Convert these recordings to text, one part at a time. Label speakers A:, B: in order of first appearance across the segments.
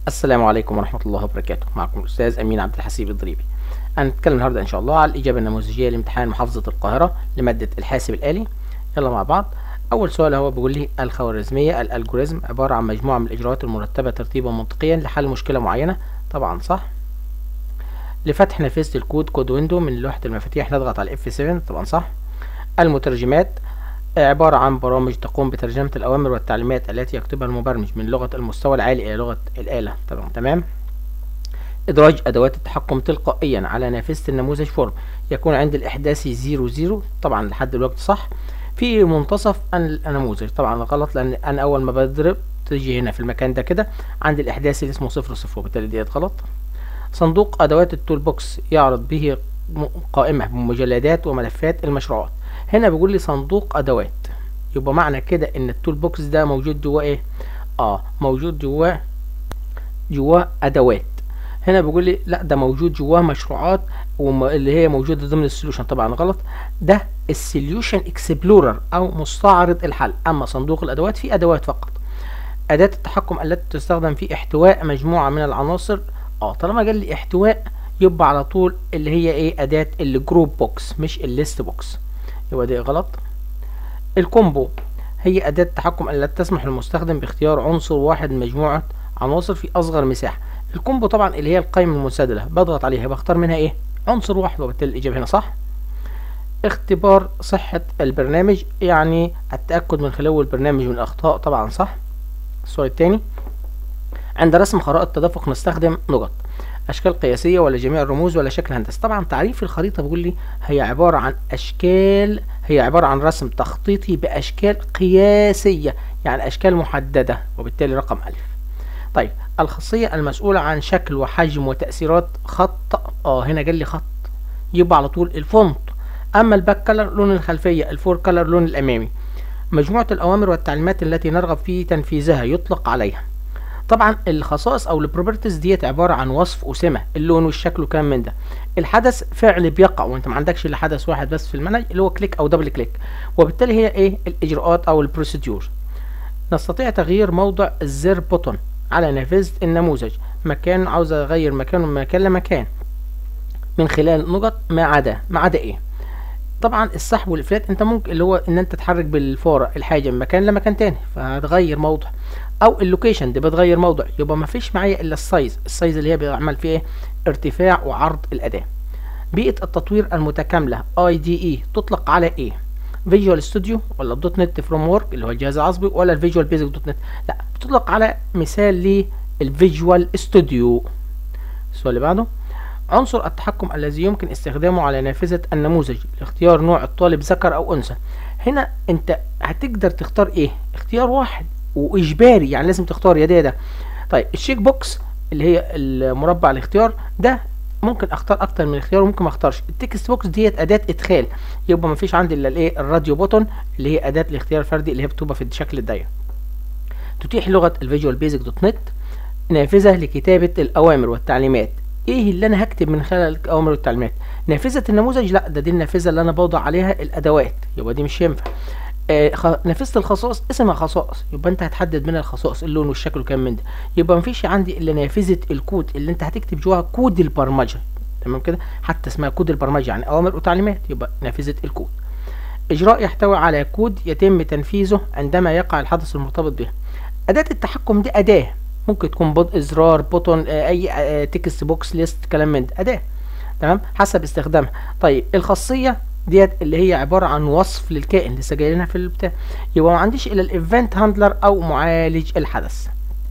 A: السلام عليكم ورحمة الله وبركاته معكم الأستاذ أمين عبد الحسيب الضريبي هنتكلم النهاردة إن شاء الله على الإجابة النموذجية لامتحان محافظة القاهرة لمادة الحاسب الآلي يلا مع بعض أول سؤال هو بيقول لي الخوارزمية الألجوريزم عبارة عن مجموعة من الإجراءات المرتبة ترتيبا منطقيا لحل مشكلة معينة طبعا صح لفتح نافذة الكود كود ويندو من لوحة المفاتيح نضغط على F7 طبعا صح المترجمات عبارة عن برامج تقوم بترجمة الأوامر والتعليمات التي يكتبها المبرمج من لغة المستوى العالي إلى لغة الآلة طبعا تمام إدراج أدوات التحكم تلقائيا على نافذة النموذج فورم يكون عند الإحداث 00 طبعا لحد دلوقتي صح في منتصف النموذج طبعا غلط لأن أنا أول ما بضرب تيجي هنا في المكان ده كده عند الإحداث اللي اسمه صفر صفر وبالتالي ديت غلط صندوق أدوات التول بوكس يعرض به قائمة بمجلدات وملفات المشروعات هنا بيقول لي صندوق ادوات يبقى معنى كده ان التول بوكس ده موجود جواه ايه اه موجود جواه جواه ادوات هنا بيقول لي لا ده موجود جواه مشروعات اللي هي موجوده ضمن السوليوشن طبعا غلط ده السوليوشن اكسبلورر او مستعرض الحل اما صندوق الادوات فيه ادوات فقط اداه التحكم التي تستخدم في احتواء مجموعه من العناصر اه طالما قال لي احتواء يبقى على طول اللي هي ايه اداه الجروب بوكس مش الليست بوكس يبقى دي غلط الكومبو هي أداة التحكم التي تسمح للمستخدم باختيار عنصر واحد من مجموعة عناصر في أصغر مساحة الكومبو طبعا اللي هي القائمة المنسدلة بضغط عليها بختار منها إيه عنصر واحد وبالتالي الإجابة هنا صح اختبار صحة البرنامج يعني التأكد من خلو البرنامج من الأخطاء طبعا صح السؤال الثاني عند رسم خرائط تدفق نستخدم نقط اشكال قياسيه ولا جميع الرموز ولا شكل هندسي طبعا تعريف الخريطه بيقول لي هي عباره عن اشكال هي عباره عن رسم تخطيطي باشكال قياسيه يعني اشكال محدده وبالتالي رقم الف طيب الخاصيه المسؤوله عن شكل وحجم وتاثيرات خط اه هنا جالي خط يبقى على طول الفونت اما الباك كلر لون الخلفيه الفور كلر لون الامامي مجموعه الاوامر والتعليمات التي نرغب في تنفيذها يطلق عليها طبعا الخصائص او البروبرتيز ديت عباره عن وصف وسمه اللون والشكل وكلام من ده الحدث فعل بيقع وانت ما عندكش الا حدث واحد بس في المنهج اللي هو كليك او دبل كليك وبالتالي هي ايه الاجراءات او البروسيدور نستطيع تغيير موضع الزر بوتون على نافذه النموذج مكان عاوز اغير مكانه من مكان لمكان من خلال نقط ما عدا ما عدا ايه طبعا السحب والافلات انت ممكن اللي هو ان انت تحرك بالفاره الحاجه من مكان لمكان تاني فهتغير موضع او اللوكيشن دي بتغير موضع يبقى ما فيش معايا الا السايز السايز اللي هي بيعمل فيه ايه ارتفاع وعرض الاداه بيئه التطوير المتكامله اي دي اي تطلق على ايه فيجوال ستوديو ولا الدوت نت فروم ورك اللي هو الجهاز العصبي ولا الفيجوال بيزك دوت نت لا بتطلق على مثال للفيجوال ستوديو السؤال اللي بعده عنصر التحكم الذي يمكن استخدامه على نافذة النموذج لاختيار نوع الطالب ذكر أو أنثى هنا أنت هتقدر تختار إيه اختيار واحد واجباري يعني لازم تختار يا ده يا ده طيب الشيك بوكس اللي هي المربع الاختيار ده ممكن اختار اكتر من اختيار وممكن ما اختارش التكست بوكس ديت اداه ادخال يبقى ما فيش عندي الا الايه الراديو بوتون اللي هي اداه الاختيار الفردي اللي هي بتبقى في الشكل الدايره تتيح لغه الفيجوال بيزك دوت نت نافذه لكتابه الاوامر والتعليمات ايه اللي انا هكتب من خلال الاوامر والتعليمات نافذه النموذج لا ده دي النافذه اللي انا بوضع عليها الادوات يبقى دي مش ينفع آه نافذه الخصائص اسمها خصائص يبقى انت هتحدد منها الخصائص اللون والشكل وكام من ده يبقى مفيش عندي الا نافذه الكود اللي انت هتكتب جواها كود البرمجه تمام كده حتى اسمها كود البرمجه يعني اوامر وتعليمات يبقى نافذه الكود اجراء يحتوي على كود يتم تنفيذه عندما يقع الحدث المرتبط به اداه التحكم دي اداه ممكن تكون بض ازرار بوتون آه اي آه تكست بوكس ليست كلام من ده اداه تمام حسب استخدامها طيب الخاصيه ديت اللي هي عباره عن وصف للكائن لسه جايلينها في البتاع يبقى ما عنديش الا الايفنت هاندلر او معالج الحدث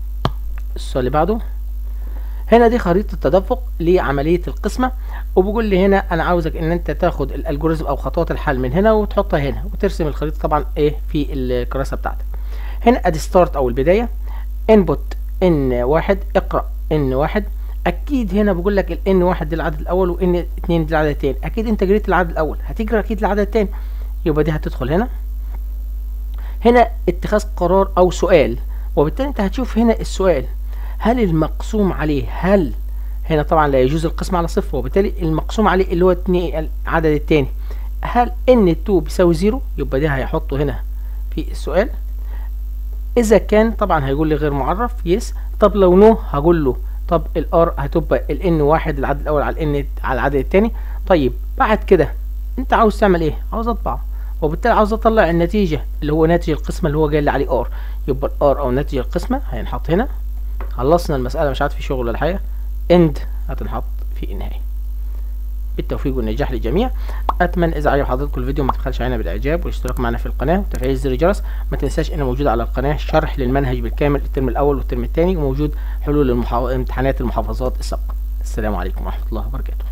A: السؤال اللي بعده هنا دي خريطه تدفق لعمليه القسمه وبيقول لي هنا انا عاوزك ان انت تاخد الالجوريزم او خطوات الحل من هنا وتحطها هنا وترسم الخريطه طبعا ايه في الكراسه بتاعتك هنا ادي ستارت او البدايه انبوت ان واحد اقرا ان واحد اكيد هنا بقول لك الان واحد دي العدد الاول وان اتنين دي العدد التاني اكيد انت جريت العدد الاول هتجري اكيد العدد التاني يبقى دي هتدخل هنا هنا اتخاذ قرار او سؤال وبالتالي انت هتشوف هنا السؤال هل المقسوم عليه هل هنا طبعا لا يجوز القسم على صفر وبالتالي المقسوم عليه اللي هو اتنين العدد التاني هل ان 2 بيساوي زيرو يبقى ده هيحطه هنا في السؤال اذا كان طبعا هيقول لي غير معرف يس طب لو نو هقول له طب الار هتبقى الان واحد العدد الاول على الان على العدد الثاني طيب بعد كده انت عاوز تعمل ايه عاوز اطبع وبالتالي عاوز اطلع النتيجه اللي هو ناتج القسمه اللي هو جاي لي عليه ار يبقى الار او ناتج القسمه هينحط هنا خلصنا المساله مش عارف في شغل ولا حاجه اند هتنحط في النهايه بالتوفيق والنجاح للجميع اتمنى اذا عجب حضراتكم الفيديو ما تبخلش علينا بالاعجاب والاشتراك معنا في القناه وتفعيل زر الجرس ما تنساش ان موجود على القناه شرح للمنهج بالكامل الترم الاول والترم الثاني وموجود حلول للمحا... امتحانات المحافظات السابقه السلام عليكم ورحمه الله وبركاته